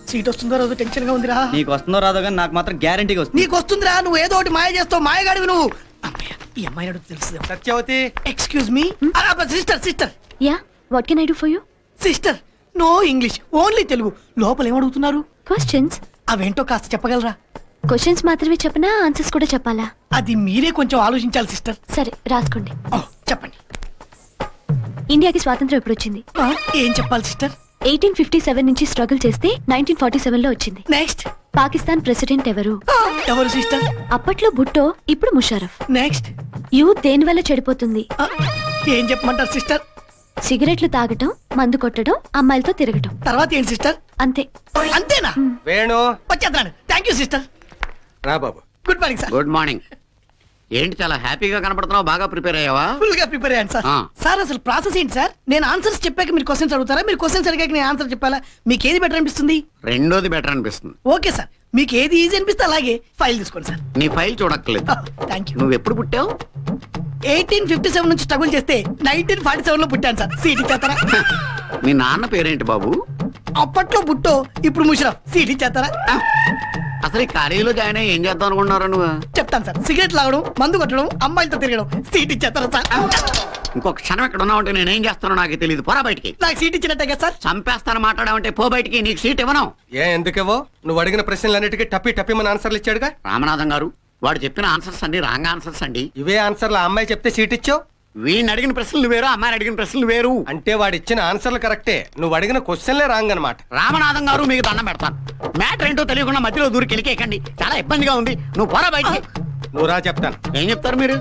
Seat వస్తుందో రోజు tension గా ఉందిరా నీకు వస్తుందో రాదో కానీ నాకు మాత్రం గ్యారంటీగా వస్తుంది నీకు వస్తుందిరా నువ్వు ఏదో ఒకటి మాయ చేస్తావు మాయగాడివి నువ్వు అమ్మయ్య, ఈ అమ్మాయి అడుగు తెలుసు Satyavati excuse me sister sister yeah what can I do for you sister no English only Telugu లోపల ఏమడుగుతున్నారు క్వశ్చన్స్ అవేంటో కాస్త చెప్పగలరా క్వశ్చన్స్ మాత్రమే చెప్పనా ఆన్సర్స్ కూడా చెప్పాలా అది మీరే కొంచెం ఆలోచించాలి సిస్టర్ సరే రాసుకోండి ఓ, చెప్పండి ఇండియాకి స్వాతంత్రం ఎప్పుడు వచ్చింది ఆ, ఏం చెప్పాలి సిస్టర్ ఎయిటీన్ ఫిఫ్టీ సెవెన్ నుంచి స్ట్రగుల్ చేస్తే నైన్టీన్ ఫార్టీ సెవెన్ లో వచ్చింది నెక్స్ట్ పాకిస్తాన్ ప్రెసిడెంట్ ఎవరు ఎవరు సిస్టర్ అప్పట్లో భుట్టో ఇప్పుడు ముషారఫ్ నెక్స్ట్ యూత్ దేని వల్ల చెడిపోతుంది ఏం చెప్పమంటారు సిస్టర్ సిగరెట్లు తాగటం మందు కొట్టడం అమ్మాయిలతో తిరగటం తర్వాత ఏంటి సిస్టర్ అంతే అంతేనా వేణు వచ్చేస్తాను థ్యాంక్ యూ సిస్టర్ రా బాబు good morning sir good morning ఏంటి చాలా హ్యాపీగా కనపడుతున్నావు బాగా ప్రిపేర్ అయ్యావా ఫుల్ గా ప్రిపేర్ అయ్యాను సార్ ఆ. సార్ అసలు ప్రాసెస్ ఏంటి సార్ నేను ఆన్సర్స్ చెప్పాక మీరు క్వశ్చన్స్ అడుగుతారా మీరు క్వశ్చన్స్ అడిగాక నేను ఆన్సర్ చెప్పాలా మీకు ఏది బెటర్ అనిపిస్తుంది రెండోది బెటర్ అనిపిస్తుంది ఓకే సార్ మీకు ఏది ఈజీ అనిపిస్తే అలాగే ఫైల్ తీసుకోండి సార్ నీ ఫైల్ చూడక్కర్లేదు థ్యాంక్ యూ నువ్వు ఎప్పుడు పుట్టావు ఎయిటీన్ ఫిఫ్టీ సెవెన్ నుంచి స్ట్రగుల్ చేస్తే నైన్టీన్ ఫార్టీ సెవెన్ లో పుట్టాను సార్ సీట్ ఇచ్చేస్తారా మీ నాన్న పేరేంటి బాబు అప్పట్లో బుట్టో ఇప్పుడు ముషరఫ్ సీట్ ఇచ్చేస్తారా అసలు ఈ కాలేజీలో జాయిన్ అయ్యి ఏం చేద్దాం అనుకుంటున్నారా నువ్వు చెప్తాను సార్ సిగరెట్ లాగడం మందు కొట్టడం అమ్మాయిలతో తిరగడం సీట్ ఇచ్చేస్తారా సార్ ఇంకొక క్షణం ఎక్కడ ఉన్నావు అంటే నేనేం చేస్తానో నాకు తెలియదు పోరా బయటికి నాకు సీట్ ఇచ్చినట్టే కదా సార్ చంపేస్తాను మాట్లాడావంటే పో బయటికి నీకు సీట్ ఇవ్వను ఏ ఎందుకేవో నువ్వు అడిగిన ప్రశ్నలన్నిటికీ టప్పి టప్పి మన ఆన్సర్లు ఇచ్చాడుగా రామనాథం గారు వాడు చెప్పిన ఆన్సర్స్ అన్ని రాంగ్ ఆన్సర్స్ అండి ఇవే ఆన్సర్లు ఆ అమ్మాయి చెప్తే సీట్ ఇచ్చావు వీడిని అడిగిన ప్రశ్నలు వేరు అమ్మాయిని అడిగిన ప్రశ్నలు వేరు అంటే వాడు ఇచ్చిన ఆన్సర్లు కరెక్టే నువ్వు అడిగిన క్వశ్చన్లే రాంగ్ అనమాట రామనాథం గారు మీకు దండం పెడతాను మ్యాటర్ ఏంటో తెలియకుండా మధ్యలో దూరికి వెళ్ళికేకండి చాలా ఇబ్బందిగా ఉంది నువ్వు పోరా బయటికి నువ్వు రా చెప్తాను ఏం చెప్తారు మీరు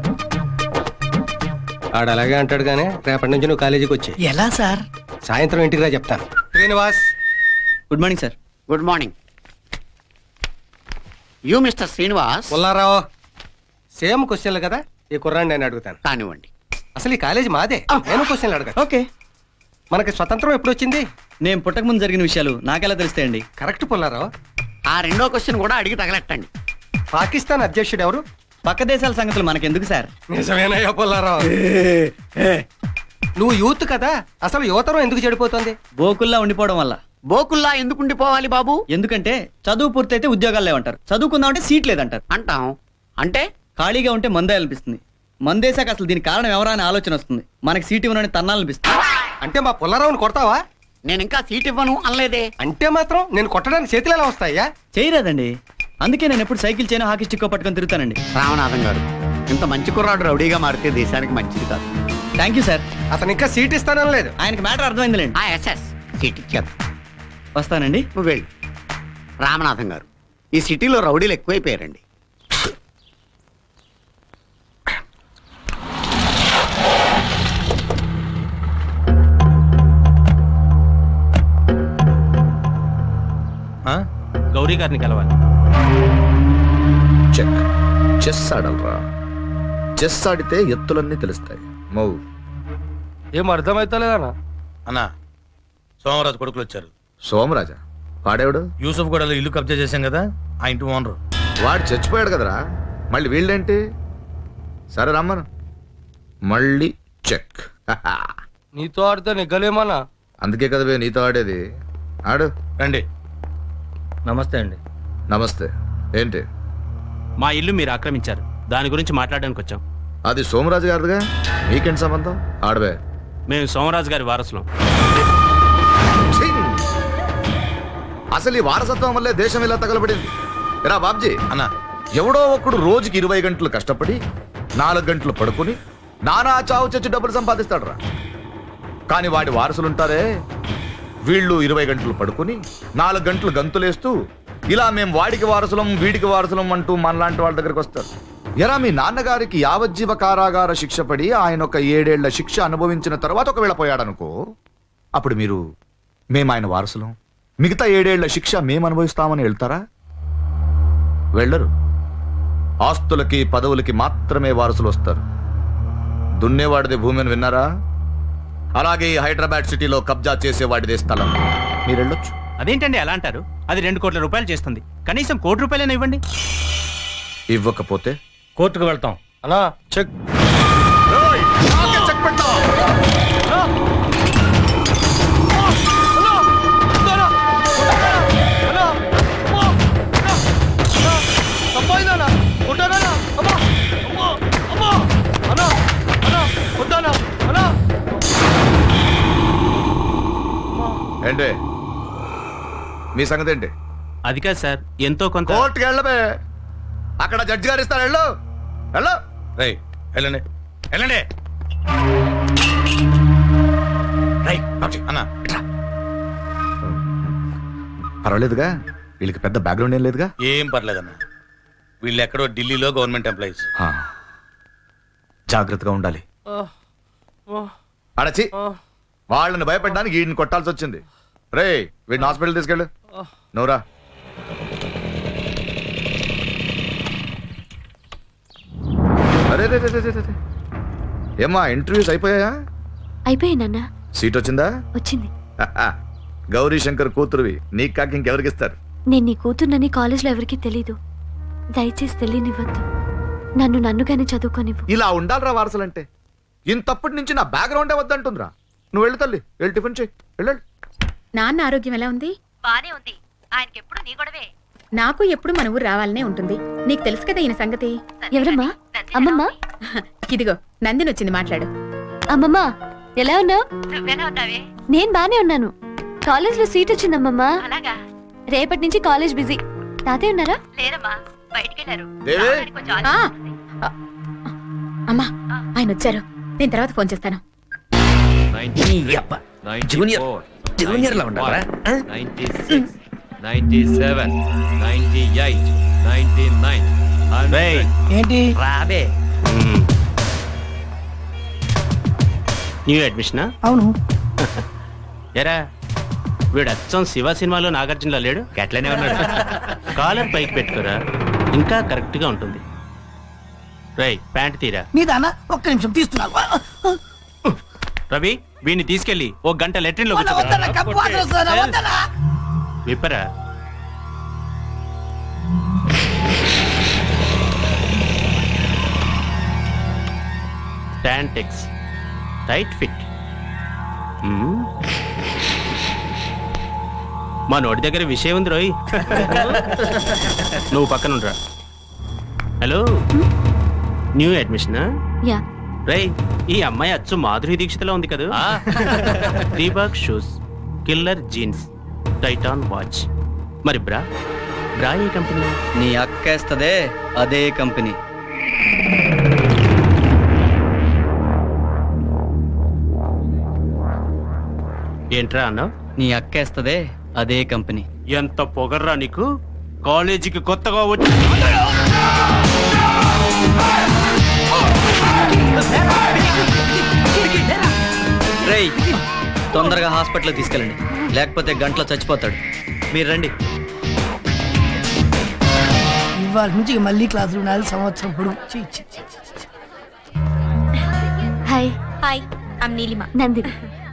ఆడు అలాగే అంటాడు గానీ రేపటి నుంచి నువ్వు కాలేజీకి వచ్చి ఎలా సార్ సాయంత్రం ఇంటికి రా చెప్తాను Srinivas good morning sir good morning you mister Srinivas Pullarao same క్వశ్చన్లు కదా ఈ కుర్రాన్ని నేను అడుగుతాను కానివ్వండి అసలు ఈ కాలేజీ మాదే నేను క్వశ్చన్లు అడగను ఓకే మనకి స్వతంత్రం ఎప్పుడు వచ్చింది నేను పుట్టక ముందు జరిగిన విషయాలు నాకెలా తెలుస్తాయండి కరెక్ట్ పుల్లారావు ఆ రెండో క్వశ్చన్ కూడా అడిగి తగలెట్టండి పాకిస్తాన్ అధ్యక్షుడు ఎవరు పక్క దేశాల సంగతులు మనకెందుకు సార్ నిజమేనయ్యా పుల్లారావు నువ్వు యూత్ కదా అసలు యువతరం ఎందుకు చెడిపోతుంది బోకుల్లా ఉండిపోవడం వల్ల బోకుల్లా ఎందుకు ఉండిపోవాలి బాబు ఎందుకంటే చదువు పూర్తయితే ఉద్యోగాలు లేవంటారు చదువుకుందామంటే సీట్ లేదంటారు అంటాం అంటే ఖాళీగా ఉంటే మందే అనిపిస్తుంది మందేశాక అసలు దీని కారణం ఎవరా అని ఆలోచన వస్తుంది మనకి సీట్ ఇవ్వనని తన్నాలనిపిస్తుంది అంటే మా పుల్లారావుని కొడతావా నేను ఇంకా సీట్ ఇవ్వను అనలేదే అంటే మాత్రం నేను కొట్టడానికి చేతులు ఎలా వస్తాయా చేయరాదండి అందుకే నేను ఎప్పుడు సైకిల్ చేయను హాకీ స్టిక్ పట్టుకొని తిరుగుతానండి రామనాథం గారు ఇంత మంచి కుర్రాడు రౌడీగా మారితే దేశానికి మంచిది కాదు థ్యాంక్ యూ సార్ అతను ఇంకా సీట్ ఇస్తానని లేదు ఆయనకి మ్యాటర్ అర్థమైందిలేండి ఆ ఎస్ఎస్ సీట్ ఇచ్చేద్దాం వస్తానండి నువ్వు వెళ్ళు రామనాథం గారు ఈ సిటీలో రౌడీలు ఎక్కువైపోయారండి గౌరీ గారిని కలవాలి చెక్ చెస్ ఆడలరా చెస్ ఆడితే ఎత్తులన్నీ తెలుస్తాయి మౌ ఏం అర్థమైతలేదన్నా అన్నా సోమరాజు కొడుకులు వచ్చారు సోమరాజా వాడేవాడు యూసుఫ్ కూడా ఇల్లు కబ్జా చేశాం కదా ఆ ఇంటి ఓనరు వాడు చచ్చిపోయాడు కదరా మళ్ళీ వీళ్ళేంటి సరే రమ్మను మళ్ళీ చెక్ నీతో ఆడితే నెగ్గలేమన్నా అందుకే కదా బే నీతో ఆడేది ఆడు రండి నమస్తే అండి నమస్తే ఏంటి మా ఇల్లు మీరు ఆక్రమించారు దాని గురించి మాట్లాడడానికి వచ్చాం అది సోమరాజు గారిదిగా మీకేంటి సంబంధం ఆడవే మేము సోమరాజు గారి వారసులం ఛీ! అసలు ఈ వారసత్వం వల్లే దేశం ఇలా తగలబడింది రా బాబ్జీ అన్నా ఎవడో ఒకడు రోజుకి ఇరవై గంటలు కష్టపడి నాలుగు గంటలు పడుకుని నానా చావు చచ్చి డబ్బులు సంపాదిస్తాడు రా కానీ వాడి వారసులుంటారే వీళ్ళు ఇరవై గంటలు పడుకుని నాలుగు గంటలు గంతులేస్తూ ఇలా మేము వాడికి వారసులం వీడికి వారసులం అంటూ మనలాంటి వాళ్ళ దగ్గరికి వస్తారు ఎరా మీ నాన్నగారికి యావజ్జీవ కారాగార శిక్ష పడి ఆయన ఒక ఏడేళ్ల శిక్ష అనుభవించిన తర్వాత ఒకవేళ పోయాడనుకో అప్పుడు మీరు మేము ఆయన వారసులం మిగతా ఏడేళ్ల శిక్ష మేము అనుభవిస్తామని వెళ్తారా వెళ్ళరు ఆస్తులకి పదవులకి మాత్రమే వారసులు వస్తారు దున్నేవాడిది భూమి అని విన్నారా అలాగే ఈ హైదరాబాద్ సిటీలో కబ్జా చేసేవాడిదే స్థలం మీరు వెళ్ళొచ్చు అదేంటండి అలా అంటారు అది రెండు కోట్ల రూపాయలు చేస్తుంది కనీసం కోటి రూపాయలైనా ఇవ్వండి ఇవ్వకపోతే కోర్టుకు వెళ్తాం అన్నా చెక్ ఏంటి మీ సంగతి ఏంటి అది కాదు సార్ ఎంతో కొంత కోర్టుకి వెళ్ళబే అక్కడ జడ్జి గారు ఇస్తారు వెళ్ళు వెళ్ళు రై వెళ్ళండి వెళ్ళండి రై బాబ్జీ, అన్న ఇట్రా. పర్వాలేదుగా వీళ్ళకి పెద్ద బ్యాక్గ్రౌండ్ ఏం లేదుగా ఏం పర్లేదన్న వీళ్ళు ఎక్కడో ఢిల్లీలో గవర్నమెంట్ ఎంప్లాయీస్ ఆ. జాగ్రత్తగా ఉండాలి అడచి వాళ్ళని భయపెట్టడానికి వీడిని కొట్టాల్సి వచ్చింది రే వీడిని హాస్పిటల్ తీసుకెళ్ళు నోరా అరే రే, రే, రే, రే, రే. ఏమ్మా ఇంటర్వ్యూస్ అయిపోయాయా అయిపోయి నాన్న సీట్ వచ్చిందా వచ్చింది హహ. గౌరీ శంకర్ కూతురువి నీకు కాక ఇంకెవరికి ఇస్తారు నేను నీ కూతుర్నని కాలేజ్లో ఎవరికీ తెలీదు దయచేసి తెలియనివ్వద్దు నన్ను నన్నుగానే చదువుకోనివ్వు ఇలా ఉండాలిరా వారసులంటే ఇంతప్పటి నుంచి నా బ్యాక్గ్రౌండే వద్దంటుందిరా నువ్వు వెళ్ళు తల్లి వెళ్ళి టిఫిన్ చేయి వెళ్ళండి నాన్న ఆరోగ్యం ఎలా ఉంది బానే ఉంది ఆయనకి ఎప్పుడు నీ గొడవే నాకు ఎప్పుడు మన ఊరు రావాలనే ఉంటుంది నీకు తెలుసు కదా ఈయన సంగతి ఎవరమ్మా అమ్మమ్మ ఇదిగో నందిని వచ్చింది మాట్లాడు అమ్మమ్మ ఎలా ఉన్నావు నువ్వెలా ఉన్నావే నేను బానే ఉన్నాను కాలేజ్లో సీట్ వచ్చిందమ్మమ్మ అలాగా రేపటి నుంచి కాలేజ్ బిజీ తాతయ్య ఉన్నారా లేరమ్మా బయటికెళ్ళారు దేవి? రావడానికి కొంచెం ఆ, ఆలస్యం అవుతుంది. ఆ, అమ్మా ఆయన వచ్చారు నేను తర్వాత ఫోన్ చేస్తాను జూనియర్ జూనియర్ లా ఉండాలా ninety six ninety seven ninety eight ninety nine రేయ్, ఏంటి రాబే న్యూ అడ్మిషనా అవును ఎరా వీడు అచ్చం శివ సినిమాలో నాగార్జునలో లేడు గట్లనే ఉన్నాడు కాలర్ పైకి పెట్టుకోరా ఇంకా కరెక్ట్ గా ఉంటుంది రై ప్యాంట్ తీరా నీ దాన్న ఒక్క నిమిషం తీస్తున్నాను రవి వీడిని తీసుకెళ్లి ఓ గంట లెట్రిన్ లో వద్ద- వద్దన్న, కప్పు వాసన వస్తుందన్న, వద్దన్న. విప్పరా టాంటెక్స్ టైట్ ఫిట్ మా నోటి దగ్గర విషయం ఉంది రోయ్ నువ్వు పక్కన ఉండరా హలో న్యూ అడ్మిషనా యా రేయ్ ఈ అమ్మాయి అచ్చు మాధురి దీక్షితలో ఉంది కదా దీబాక్ shoes Killer jeans Titan watch మరి బ్రా బ్రా ఏ కంపెనీ నీ అక్కేస్తదే అదే కంపెనీ ఏంట్రా అన్నావు నీ అక్కేస్తదే అదే కంపెనీ ఎంత పొగర్రా నీకు కాలేజీకి కొత్తగా వచ్చి రేయ్ తొందరగా హాస్పిటల్ తీసుకెళ్ళండి లేకపోతే గంటలో చచ్చిపోతాడు మీరు రండి ఇవాళ నుంచి ఇక మళ్ళీ క్లాసులు నాలుగు సంవత్సరం పొడుగు ఛీ, ఛీ, ఛీ, ఛీ. Hi hi I'm Neelima Nandini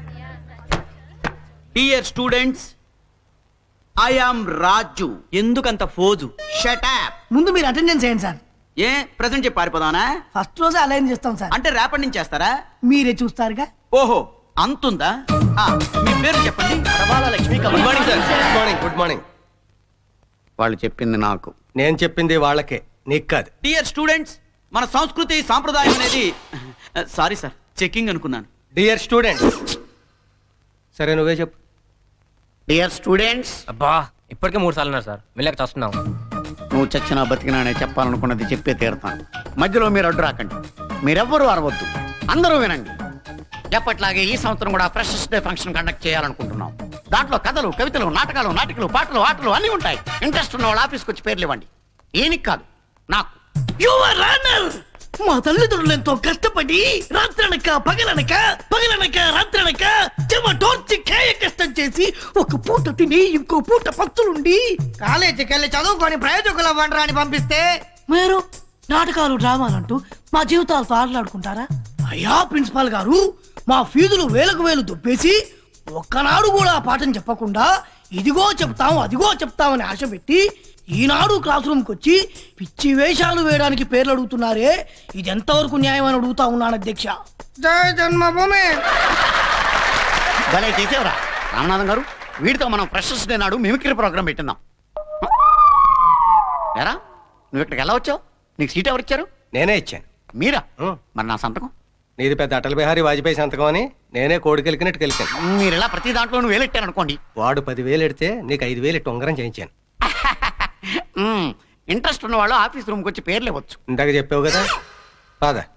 dear students I am Raju ఎందుకంత ఫోజు షటాప్ ముందు మీరు అటెండెన్స్ చేయండి సార్ ఏ ప్రెసెంట్ చెప్పి పారిపోదానా ఫస్ట్ రోజే అలైన్ చేస్తాం సార్ అంటే రేపటి నుంచి చేస్తారా మీరే చూస్తారుగా ఓహో అంతుందా ఆ, మీ పేరు చెప్పండి Adavala Lakshmi good morning sir good morning good morning వాళ్ళు చెప్పింది నాకు నేను చెప్పింది వాళ్ళకే నీకు కాదు డియర్ స్టూడెంట్స్ మన సంస్కృతి సాంప్రదాయం అనేది సారీ సార్ చెకింగ్ అనుకున్నాను డియర్ స్టూడెంట్ సరే నువ్వే చెప్పు డియర్ స్టూడెంట్స్ అబ్బా ఇప్పటికే మూడు సార్లు ఉన్నారు సార్ వెళ్ళక చూస్తున్నాం నువ్వు చచ్చినా బతికినా నేను చెప్పాలనుకున్నది చెప్పే తీరుతాను మధ్యలో మీరు అడ్డు రాకండి మీరెవ్వరూ అరవద్దు అందరూ వినండి ఎప్పట్లాగే ఈ సంవత్సరం కూడా ఫ్రెషర్స్ డే ఫంక్షన్ కండక్ట్ చేయాలనుకుంటున్నాం దాంట్లో కథలు కవితలు నాటకాలు నాటికలు పాటలు ఆటలు అన్నీ ఉంటాయి ఇంట్రెస్ట్ ఉన్న వాళ్ళ ఆఫీస్కి వచ్చి పేర్లు ఇవ్వండి ఏనికి కాదు నాకు యువర్ రన్నర్ మా తల్లిదండ్రులు ఎంతో కష్టపడి రాత్రనక పగలనక పగలనక రాత్రనక చెమ టోర్చి కాయ కష్టం చేసి ఒక పూట తిని ఇంకో పూట పచ్చులుండి కాలేజీకి వెళ్ళి చదువుకొని ప్రయోజకులు అవ్వండి అని పంపిస్తే మీరు నాటకాలు డ్రామాలంటూ మా జీవితాలతో ఆటలాడుకుంటారా అయ్యా ప్రిన్సిపాల్ గారు మా ఫీజులు వేలకు వేలు దుబ్బేసి ఒక్కనాడు కూడా ఆ పాఠం చెప్పకుండా ఇదిగో చెప్తాం అదిగో చెప్తామని ఆశ పెట్టి ఈనాడు క్లాస్ రూమ్కి వచ్చి పిచ్చి వేషాలు వేయడానికి పేర్లు అడుగుతున్నారే ఇది ఎంతవరకు న్యాయం అని అడుగుతా ఉన్నాను అధ్యక్ష జై జన్మభూమి భలే చేసేవరా రామనాథం గారు వీడితో మనం ఫ్రెషర్స్ డే నాడు మిమిక్రీ ప్రోగ్రామ్ పెట్టిందాం ఎరా నువ్వు ఇక్కడికి ఎలా వచ్చావు నీకు సీట్ ఎవరు ఇచ్చారు నేనే ఇచ్చాను మీరా ఉం. మరి నా సంతకం నీది పెద్ద అటల్ బిహారీ వాజ్పేయి సంతకం అని నేనే కోడికెలికినట్టు కెలికాను మీరు ఇలా ప్రతి దాంట్లోనూ వేలెట్టారు అనుకోండి వాడు పదివేలు ఎడితే నీకు ఐదు వేలు ఎట్టు ఉంగరం చేయించాను ఇంట్రెస్ట్ ఉన్న వాళ్ళు ఆఫీస్ రూమ్కి వచ్చి పేర్లు ఇవ్వచ్చు ఇందాక చెప్పావు కదా పద